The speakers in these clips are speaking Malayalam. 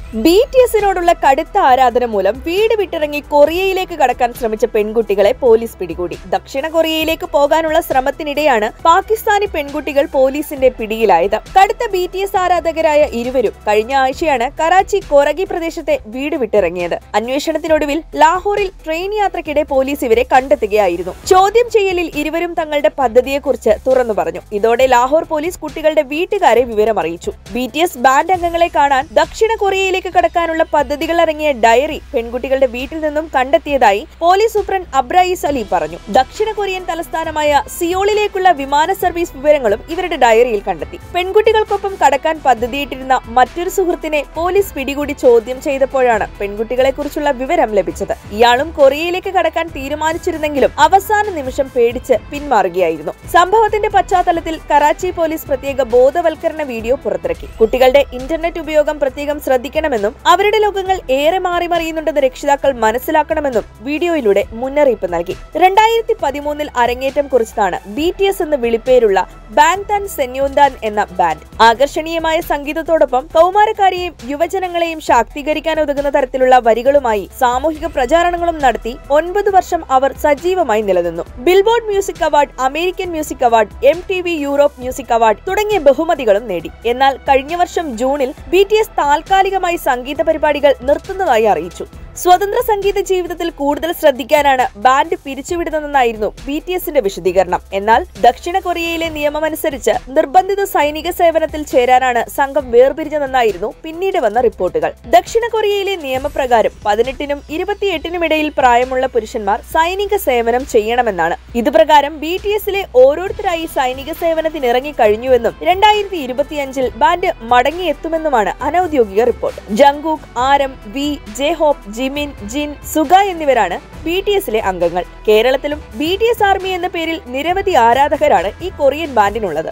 ബി ടി എസിനോടുള്ള കടുത്ത ആരാധന മൂലം വീട് വിട്ടിറങ്ങി കൊറിയയിലേക്ക് കടക്കാൻ ശ്രമിച്ച പെൺകുട്ടികളെ പോലീസ് പിടികൂടി ദക്ഷിണ കൊറിയയിലേക്ക് പോകാനുള്ള ശ്രമത്തിനിടെയാണ് പാകിസ്ഥാനി പെൺകുട്ടികൾ പോലീസിന്റെ പിടിയിലായത് കടുത്ത ബി ടി എസ് ആരാധകരായ ഇരുവരും കഴിഞ്ഞ ആഴ്ചയാണ് കറാച്ചി കൊറഗി പ്രദേശത്തെ വീട് വിട്ടിറങ്ങിയത് അന്വേഷണത്തിനൊടുവിൽ ലാഹോറിൽ ട്രെയിൻ യാത്രക്കിടെ പോലീസ് ഇവരെ കണ്ടെത്തുകയായിരുന്നു ചോദ്യം ചെയ്യലിൽ ഇരുവരും തങ്ങളുടെ പദ്ധതിയെക്കുറിച്ച് തുറന്നു പറഞ്ഞു ഇതോടെ ലാഹോർ പോലീസ് കുട്ടികളുടെ വീട്ടുകാരെ വിവരം അറിയിച്ചു ബി ടി എസ് ബാൻഡ് അംഗങ്ങളെ കാണാൻ ദക്ഷിണ കൊറിയയിലേക്ക് കടക്കാനുള്ള പദ്ധതികൾ അടങ്ങിയ ഡയറി പെൺകുട്ടികളുടെ വീട്ടിൽ നിന്നും കണ്ടെത്തിയതായി പോലീസ് സൂപ്രണ്ട് അബ്രായിസ് അലി പറഞ്ഞു ദക്ഷിണ കൊറിയൻ തലസ്ഥാനമായ സിയോളിലേക്കുള്ള വിമാന സർവീസ് വിവരങ്ങളും ഇവരുടെ ഡയറിയിൽ കണ്ടെത്തി പെൺകുട്ടികൾക്കൊപ്പം കടക്കാൻ പദ്ധതിയിട്ടിരുന്ന മറ്റൊരു സുഹൃത്തിനെ പോലീസ് പിടികൂടി ചോദ്യം ചെയ്തപ്പോഴാണ് പെൺകുട്ടികളെ കുറിച്ചുള്ള വിവരം ലഭിച്ചത് ഇയാളും കൊറിയയിലേക്ക് കടക്കാൻ തീരുമാനിച്ചിരുന്നെങ്കിലും അവസാന നിമിഷം പേടിച്ച് പിന്മാറുകയായിരുന്നു സംഭവത്തിന്റെ പശ്ചാത്തലത്തിൽ കറാച്ചി പോലീസ് പ്രത്യേക ബോധവൽക്കരണ വീഡിയോ പുറത്തിറക്കി കുട്ടികളുടെ ഇന്റർനെറ്റ് ഉപയോഗം പ്രത്യേകം ശ്രദ്ധിക്കണമെന്നും അവരുടെ ലോകങ്ങൾ ഏറെ മാറി മറിയുന്നുണ്ടെന്ന് രക്ഷിതാക്കൾ മനസ്സിലാക്കണമെന്നും വീഡിയോയിലൂടെ മുന്നറിയിപ്പ് നൽകി രണ്ടായിരത്തി പതിമൂന്നിൽ അരങ്ങേറ്റം കുറിച്ചതാണ് ബി ടി എസ് എന്ന് വിളിപ്പേരുള്ള ബാങ് താൻ സെന്യോന്താൻ എന്ന ബാൻഡ് ആകർഷണീയമായ സംഗീതത്തോടൊപ്പം കൗമാരക്കാരെയും യുവജനങ്ങളെയും ശാക്തീകരിക്കാൻ ഉതകുന്ന തരത്തിലുള്ള വരികളുമായി സാമൂഹിക പ്രചാരണങ്ങളും നടത്തി ഒൻപത് വർഷം അവർ സജീവമായി നിലനിന്നു Billboard Music Award American Music Award M T V Europe Music Award തുടങ്ങിയ ബഹുമതികളും നേടി എന്നാൽ കഴിഞ്ഞ വർഷം ജൂണിൽ ബി ടി എസ് താൽക്കാലികമായി സംഗീത പരിപാടികൾ നിർത്തുന്നതായി അറിയിച്ചു സ്വതന്ത്ര സംഗീത ജീവിതത്തിൽ കൂടുതൽ ശ്രദ്ധിക്കാനാണ് ബാൻഡ് പിരിച്ചുവിടുന്നതെന്നായിരുന്നു ബി ടി എസിന്റെ വിശദീകരണം എന്നാൽ ദക്ഷിണ കൊറിയയിലെ നിയമമനുസരിച്ച് നിർബന്ധിത സൈനിക സേവനത്തിൽ ചേരാനാണ് സംഘം വേർപിരിഞ്ഞതെന്നായിരുന്നു പിന്നീട് വന്ന റിപ്പോർട്ടുകൾ ദക്ഷിണ കൊറിയയിലെ നിയമപ്രകാരം പതിനെട്ടിനും ഇരുപത്തിയെട്ടിനും ഇടയിൽ പ്രായമുള്ള പുരുഷന്മാർ സൈനിക സേവനം ചെയ്യണമെന്നാണ് ഇതുപ്രകാരം ബി ടി എസിലെ ഓരോരുത്തരായി സൈനിക സേവനത്തിന് ഇറങ്ങി കഴിഞ്ഞുവെന്നും രണ്ടായിരത്തി ഇരുപത്തിയഞ്ചിൽ ബാൻഡ് മടങ്ങിയെത്തുമെന്നുമാണ് അനൌദ്യോഗിക report Jungkook RM V J Hope Jimin Jin Suga എന്നിവരാണ് ബി ടി എസിലെ അംഗങ്ങൾ കേരളത്തിലും ബി ടി എസ് ആർമി എന്ന പേരിൽ നിരവധി ആരാധകരാണ് ഈ കൊറിയൻ ബാൻഡിനുള്ളത്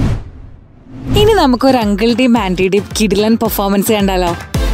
ഇനി നമുക്കൊരു അങ്കിളുടെയും ആന്റിയുടെയും കിടിലൻ പെർഫോമൻസ് കണ്ടാലോ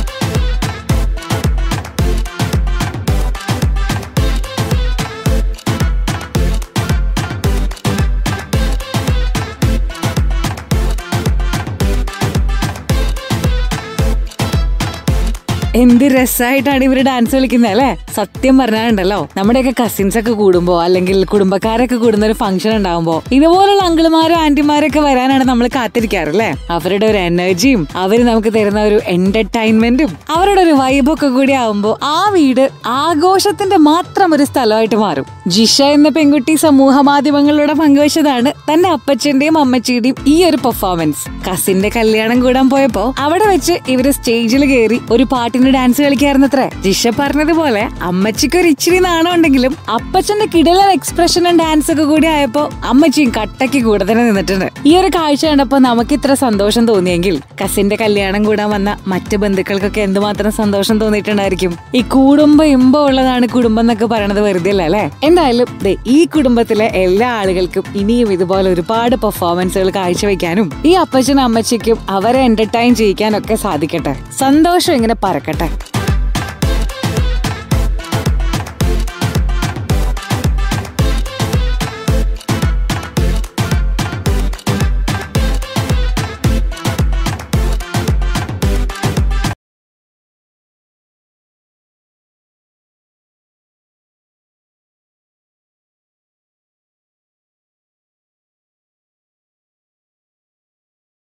എന്ത് രസമായിട്ടാണ് ഇവര് ഡാൻസ് കളിക്കുന്നത് അല്ലേ സത്യം പറഞ്ഞാലുണ്ടല്ലോ നമ്മുടെയൊക്കെ കസിൻസ് ഒക്കെ കൂടുമ്പോ അല്ലെങ്കിൽ കുടുംബക്കാരൊക്കെ കൂടുന്ന ഒരു ഫംഗ്ഷൻ ഉണ്ടാകുമ്പോ ഇതുപോലുള്ള അങ്കിളുമാരും ആന്റിമാരൊക്കെ വരാനാണ് നമ്മൾ കാത്തിരിക്കാറല്ലേ അവരുടെ ഒരു എനർജിയും അവർ നമുക്ക് തരുന്ന ഒരു എന്റർടൈൻമെന്റും അവരുടെ ഒരു വൈബൊക്കെ കൂടി ആവുമ്പോ ആ വീട് ആഘോഷത്തിന്റെ മാത്രം ഒരു സ്ഥലമായിട്ട് മാറും ജിഷ എന്ന പെൺകുട്ടി സമൂഹ മാധ്യമങ്ങളിലൂടെ പങ്കുവച്ചതാണ് തന്റെ അപ്പച്ചന്റെയും അമ്മച്ചിയുടെയും ഈ ഒരു പെർഫോമൻസ് കസിന്റെ കല്യാണം കൂടാൻ പോയപ്പോ അവിടെ വെച്ച് ഇവര് സ്റ്റേജിൽ കയറി ഒരു പാട്ടിന് ഡാൻസ് കളിക്കായിരുന്നത്രേ ജിഷ പറഞ്ഞതുപോലെ അമ്മച്ചിക്ക് ഒരു ഇച്ചിരി നാണം ഉണ്ടെങ്കിലും അപ്പച്ചന്റെ കിടലൻ എക്സ്പ്രഷനും ഡാൻസ് ഒക്കെ കൂടി ആയപ്പോ അമ്മച്ചിയും കട്ടയ്ക്ക് കൂടെ തന്നെ നിന്നിട്ടുണ്ട് ഈ ഒരു കാഴ്ച കണ്ടപ്പോ നമുക്ക് ഇത്ര സന്തോഷം തോന്നിയെങ്കിൽ കസിന്റെ കല്യാണം കൂടാൻ വന്ന മറ്റു ബന്ധുക്കൾക്കൊക്കെ എന്തുമാത്രം സന്തോഷം തോന്നിയിട്ടുണ്ടായിരിക്കും ഈ കുടുംബം ഇമ്പം ഉള്ളതാണ് കുടുംബം എന്നൊക്കെ പറയണത് വെറുതെ അല്ല അല്ലെ എന്തായാലും ദേ ഈ കുടുംബത്തിലെ എല്ലാ ആളുകൾക്കും ഇനിയും ഇതുപോലെ ഒരുപാട് പെർഫോമൻസുകൾ കാഴ്ചവെക്കാനും ഈ അപ്പച്ചനും അമ്മച്ചിക്കും അവരെ എന്റർടൈൻ ചെയ്യിക്കാനൊക്കെ സാധിക്കട്ടെ സന്തോഷം ഇങ്ങനെ പറക്കട്ടെ